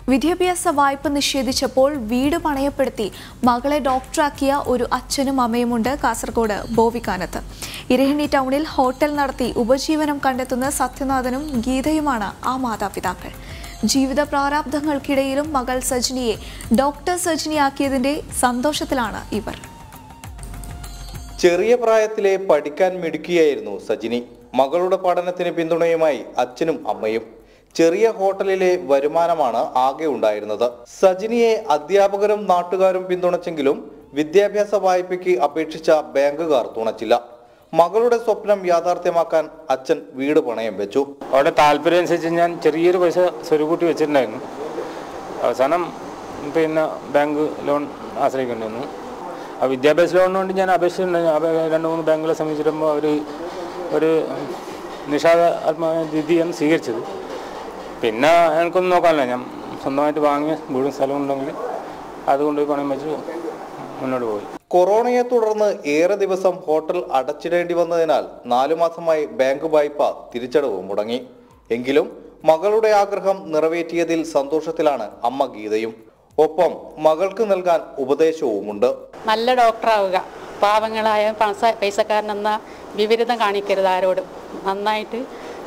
വിദ്യാഭ്യാസ വായ്പ നിഷേധിച്ചപ്പോൾ വീട് പണയപ്പെടുത്തി മകളെ ഡോക്ടറാക്കിയ ഒരു അച്ഛനും അമ്മയുമുണ്ട് കാസർഗോഡ് ബോവിക്കാനത്ത് ഇരഹിണി ടൗണിൽ ഹോട്ടൽ നടത്തി ഉപജീവനം കണ്ടെത്തുന്ന സത്യനാഥനും ഗീതയുമാണ് ആ മാതാപിതാക്കൾ ജീവിത പ്രാരാബ്ധങ്ങൾക്കിടയിലും മകൾ സജിനിയെ ഡോക്ടർ സജിനിയാക്കിയതിന്റെ സന്തോഷത്തിലാണ് ഇവർ ചെറിയ പ്രായത്തിലെ പഠിക്കാൻ മിടുക്കിയായിരുന്നു സജിനി മകളുടെ പഠനത്തിന് പിന്തുണയുമായി അച്ഛനും അമ്മയും ചെറിയ ഹോട്ടലിലെ വരുമാനമാണ് ആകെ ഉണ്ടായിരുന്നത് സജിനിയെ അധ്യാപകരും നാട്ടുകാരും പിന്തുണച്ചെങ്കിലും വിദ്യാഭ്യാസ വായ്പയ്ക്ക് അപേക്ഷിച്ച ബാങ്കുകാർ തുണച്ചില്ല മകളുടെ സ്വപ്നം യാഥാർത്ഥ്യമാക്കാൻ അച്ഛൻ വീട് പണയം വെച്ചു അവിടെ താല്പര്യം അനുസരിച്ച് ഞാൻ ചെറിയൊരു പൈസ സ്വരുകൂട്ടി വെച്ചിട്ടുണ്ടായിരുന്നു അവസാനം പിന്നെ ബാങ്ക് ലോൺ ആശ്രയിക്കേണ്ടി വന്നു ആ വിദ്യാഭ്യാസ ലോണിന് വേണ്ടി ഞാൻ അപേക്ഷിച്ചിട്ടുണ്ടായിരുന്നു അപേ- രണ്ട് മൂന്ന് ബാങ്കുകളെ സമീപിച്ചിട്ടുമ്പോൾ അവർ ഒരു നിഷാദ ആത്മായ രീതിയാണ് സ്വീകരിച്ചത് പിന്നെ എനിക്കൊന്നും നോക്കാനില്ല ഞാൻ സ്വന്തമായിട്ട് വാങ്ങിയ വീടും സ്ഥലവും ഉണ്ടെങ്കിൽ അതുകൊണ്ട് പണയം വെച്ച് മുന്നോട്ട് പോയി കൊറോണയെ തുടർന്ന് ഏറെ ദിവസം ഹോട്ടൽ അടച്ചിടേണ്ടി വന്നതിനാൽ നാലു മാസമായി ബാങ്ക് വായ്പ തിരിച്ചടവ് മുടങ്ങി എങ്കിലും മകളുടെ ആഗ്രഹം നിറവേറ്റിയതിൽ സന്തോഷത്തിലാണ് അമ്മ ഗീതയും ഒപ്പം മകൾക്ക് നൽകാൻ ഉപദേശവുമുണ്ട് നല്ല ഡോക്ടറാവുക പാവങ്ങളായ പൈസ പൈസക്കാരനെന്ന വിപരീതം കാണിക്കരുത് ആരോടും നന്നായിട്ട്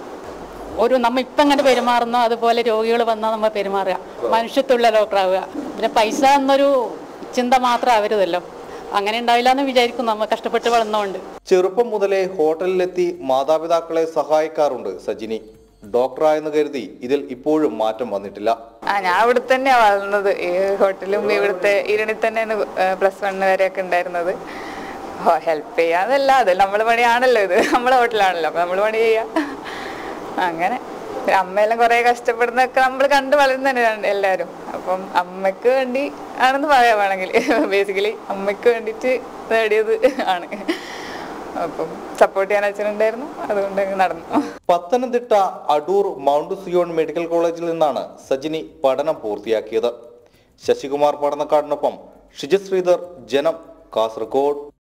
ഒരു നമ്മ ഇപ്പം എങ്ങനെ പെരുമാറുന്നോ അതുപോലെ രോഗികൾ വന്നാൽ നമ്മൾ പെരുമാറുക മനുഷ്യത്തുള്ള ഡോക്ടറാവുക പിന്നെ പൈസ എന്നൊരു ചിന്ത മാത്രം ആവരുതല്ലോ അങ്ങനെ ഉണ്ടാവില്ല എന്ന് വിചാരിക്കും നമ്മൾ കഷ്ടപ്പെട്ട് വളർന്നുകൊണ്ട് ചെറുപ്പം മുതലേ ഹോട്ടലിലെത്തി മാതാപിതാക്കളെ സഹായിക്കാറുണ്ട് സജിനി ഡോക്ടറായെന്ന് കരുതി ഇതിൽ ഇപ്പോഴും മാറ്റം വന്നിട്ടില്ല ആ ഞാൻ ഇവിടെ തന്നെയാ വളർന്നത് ഈ ഹോട്ടലും ഇവിടുത്തെ ഇരണി തന്നെയാണ് പ്ലസ് വൺ വരെയൊക്കെ ഉണ്ടായിരുന്നത് ഹെൽപ്പ് ചെയ്യാന്നല്ല അത് നമ്മളെ പണിയാണല്ലോ ഇത് നമ്മളെ ഹോട്ടലാണല്ലോ അപ്പൊ നമ്മൾ പണി ചെയ്യാം അങ്ങനെ പിന്നെ അമ്മയെല്ലാം കുറെ കഷ്ടപ്പെടുന്നതൊക്കെ നമ്മൾ കണ്ട് വളരുന്നതന്നെ എല്ലാവരും അപ്പം അമ്മയ്ക്ക് വേണ്ടി ആണെന്ന് പറയാൻ വേണമെങ്കിൽ ബേസിക്കലി അമ്മയ്ക്ക് വേണ്ടിയിട്ട് നേടിയത് ആണ് അപ്പം സപ്പോർട്ട് ചെയ്യാൻ അച്ഛനുണ്ടായിരുന്നു അതുകൊണ്ട് അങ്ങ് നടന്നു Pathanamthitta Adoor Mount Zion medical കോളേജിൽ നിന്നാണ് സജിനി പഠനം പൂർത്തിയാക്കിയത് ശശികുമാർ പഠനക്കാടിനൊപ്പം ഷിജ ശ്രീധർ ജനം കാസർഗോഡ്